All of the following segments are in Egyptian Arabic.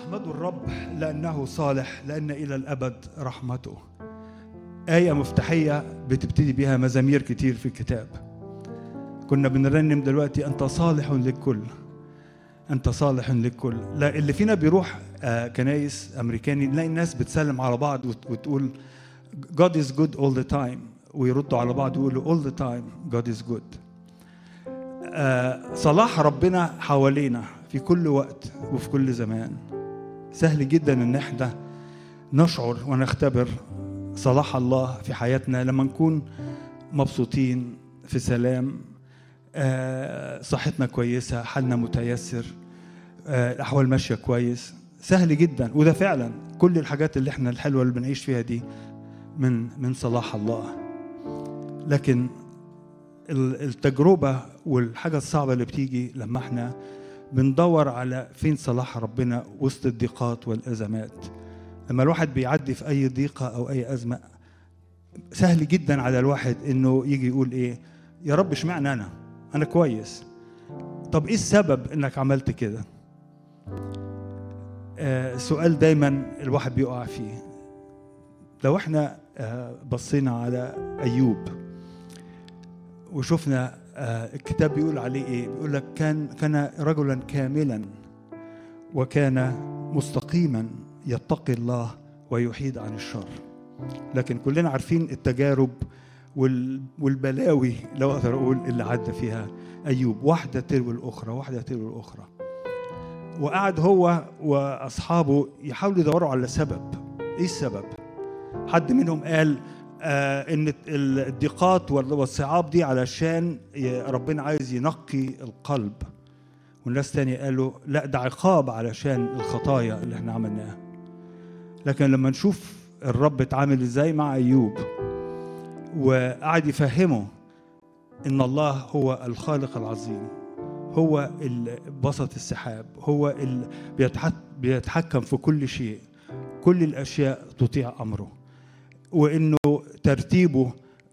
احمدوا الرب لانه صالح لان الى الابد رحمته ايه مفتاحيه بتبتدي بها مزامير كتير في الكتاب كنا بنرنم دلوقتي انت صالح للكل انت صالح للكل لا اللي فينا بيروح آه كنايس امريكاني نلاقي الناس بتسلم على بعض وت- وتقول God is good all the time ويردوا على بعض ويقولوا all the time God is good آه صلاح ربنا حوالينا في كل وقت وفي كل زمان سهل جدا ان احنا نشعر ونختبر صلاح الله في حياتنا لما نكون مبسوطين في سلام آه، صحتنا كويسة حالنا متيسر آه، الأحوال ماشية كويس سهل جدا وده فعلا كل الحاجات اللي احنا الحلوة اللي بنعيش فيها دي من من صلاح الله لكن ال- التجربة والحاجة الصعبة اللي بتيجي لما احنا بندور على فين صلاح ربنا وسط الضيقات والأزمات لما الواحد بيعدي في أي ضيقة أو أي أزمة سهل جدا على الواحد إنه يجي يقول إيه يا رب اشمعنى أنا أنا كويس طب إيه السبب إنك عملت كده آه سؤال دايما الواحد بيقع فيه لو احنا آه بصينا على أيوب وشفنا آه، الكتاب بيقول عليه ايه بيقول لك كان كان رجلا كاملا وكان مستقيما يتقي الله ويحيد عن الشر لكن كلنا عارفين التجارب وال- والبلاوي لو اقدر اقول اللي عدى فيها ايوب واحده تلو الاخرى واحده تلو الاخرى وقعد هو واصحابه يحاولوا يدوروا على سبب ايه السبب حد منهم قال آه ان الضيقات والصعاب دي علشان ي- ربنا عايز ينقي القلب والناس تاني قالوا لا ده عقاب علشان الخطايا اللي احنا عملناها لكن لما نشوف الرب اتعامل ازاي مع ايوب وقعد يفهمه ان الله هو الخالق العظيم هو اللي بسط السحاب هو اللي بيتحك- بيتحكم في كل شيء كل الاشياء تطيع امره وانه ترتيبه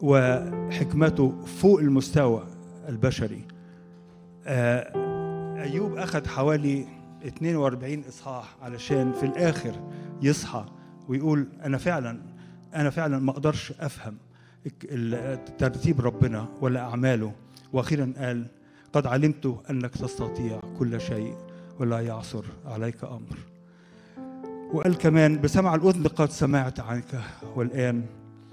وحكمته فوق المستوى البشري آه، ايوب اخذ حوالي 42 اصحاح علشان في الاخر يصحى ويقول انا فعلا انا فعلا ما اقدرش افهم الك- ال- ترتيب ربنا ولا اعماله واخيرا قال قد علمت انك تستطيع كل شيء ولا يعثر عليك امر وقال كمان بسمع الأذن قد سمعت عنك والآن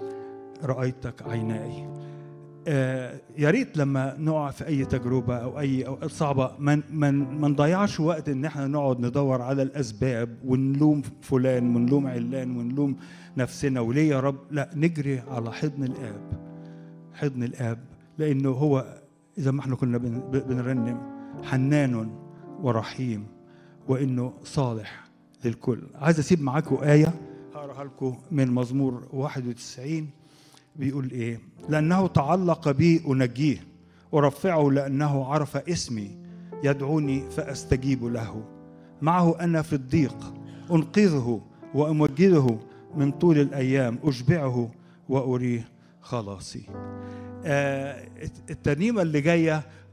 رأيتك عيناي آه يا ريت لما نقع في أي تجربة أو أي أوقات صعبة ما ما ما نضيعش وقت إن إحنا نقعد ندور على الأسباب ونلوم فلان ونلوم علان ونلوم نفسنا وليه يا رب لا نجري على حضن الآب حضن الآب لأنه هو إذا ما إحنا كنا بن- بنرنم حنان ورحيم وإنه صالح للكل عايز اسيب معاكم ايه هقراها لكم من مزمور 91 بيقول ايه لانه تعلق بي انجيه ارفعه لانه عرف اسمي يدعوني فاستجيب له معه انا في الضيق انقذه وامجده من طول الايام اشبعه واريه خلاصي آه الترنيمه اللي جايه